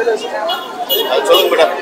அது சொல்லுங்க மேடம்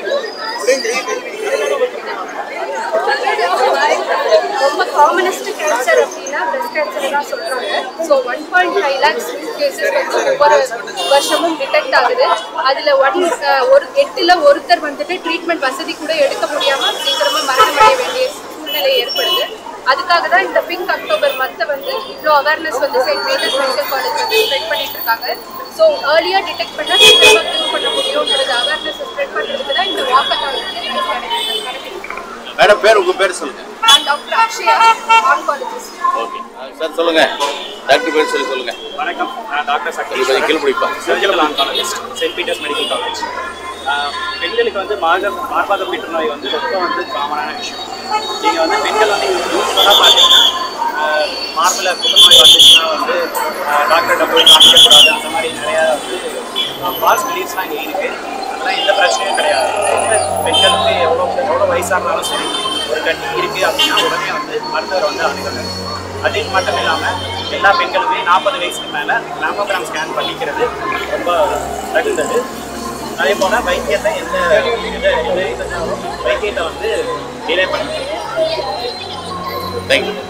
ரொம்ப காமனஸ்ட் கேன்சர் அப்படின்னா பிரஸ்ட் கேன்சர் தான் சொல்றாங்க so one point five lakhs cases வந்து ஒவ்வொரு வருஷமும் டிடெக்ட் ஆகுது அதுல ஒன் ஒரு எட்டுல ஒருத்தர் வந்துட்டு ட்ரீட்மெண்ட் வசதி கூட எடுக்க முடியாம சீக்கிரமா மரணமடைய வேண்டிய சூழ்நிலை ஏற்படுது அதுக்காக தான் இந்த பிங்க் அக்டோபர் மந்த்தை வந்து இவ்வளோ அவேர்னஸ் வந்து செயின்ட் பீட்டர்ஸ் மெடிக்கல் காலேஜ் வந்து ஸ்ப்ரெட் பண்ணிட்டு இருக்காங்க ஸோ ஏர்லியாக டிடெக்ட் பண்ணால் சீக்கிரமாக க்யூர் பண்ண முடியுங்கிறது அவேர்னஸ் ஸ்ப்ரெட் பண்ணுறதுக்கு தான் இந்த வாக்கத்தான் வந்து நடக்குது மேடம் பேர் உங்க பேர் சொல்லுங்க நான் doctor Akshaya oncologist okay sir சொல்லுங்க டாக்டர் பேர் சொல்லி சொல்லுங்க வணக்கம் நான் டாக்டர் கொஞ்சம் சக்தி கீழ் பிடிப்பா surgical oncologist Saint Peter's Medical College பெண்களுக்கு வந்து மாக மார்பாக புற்றுநோய் வந்து ரொம்ப வந்து காமனான விஷயம் நீங்கள் வந்து பெண்கள் வந்து யூஸ்ஃபுல்லாக பார்த்தீங்கன்னா மார்பில் புற்றுநோய் வந்துச்சுன்னா வந்து டாக்டர்கிட்ட போய் காமிக்கக்கூடாது அந்த மாதிரி நிறையா வந்து ஃபால்ஸ் பிலீஃப்ஸ்லாம் இங்கே இருக்குது அதெல்லாம் எந்த பிரச்சனையும் கிடையாது எந்த பெண்களுக்கு எவ்வளோ எவ்வளோ வயசாக இருந்தாலும் சரி ஒரு கட்டி இருக்குது அப்படின்னா உடனே வந்து மருத்துவரை வந்து அணுகுங்க அது மட்டும் இல்லாமல் எல்லா பெண்களுமே நாற்பது வயசுக்கு மேலே மேமோகிராம் ஸ்கேன் பண்ணிக்கிறது ரொம்ப தகுந்தது அதே போல் வைத்தியத்தை எந்த எந்த எந்த இதுனாலும் வைத்தியத்தை வந்து டிலே பண்ணுங்க thank you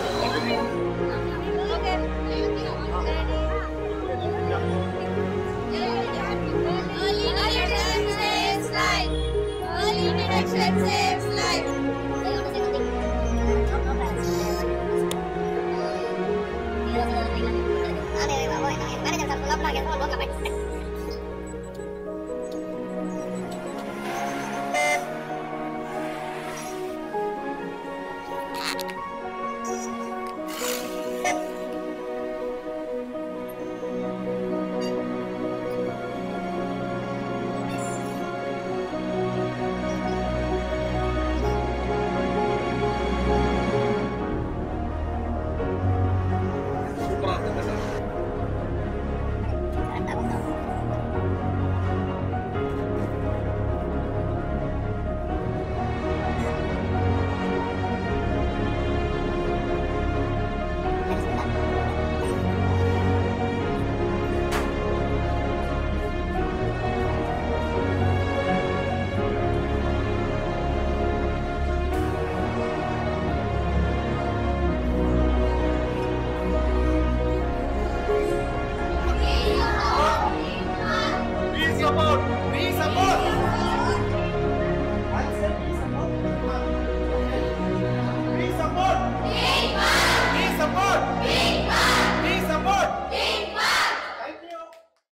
Early detection saves life. Early detection saves life. We support, we support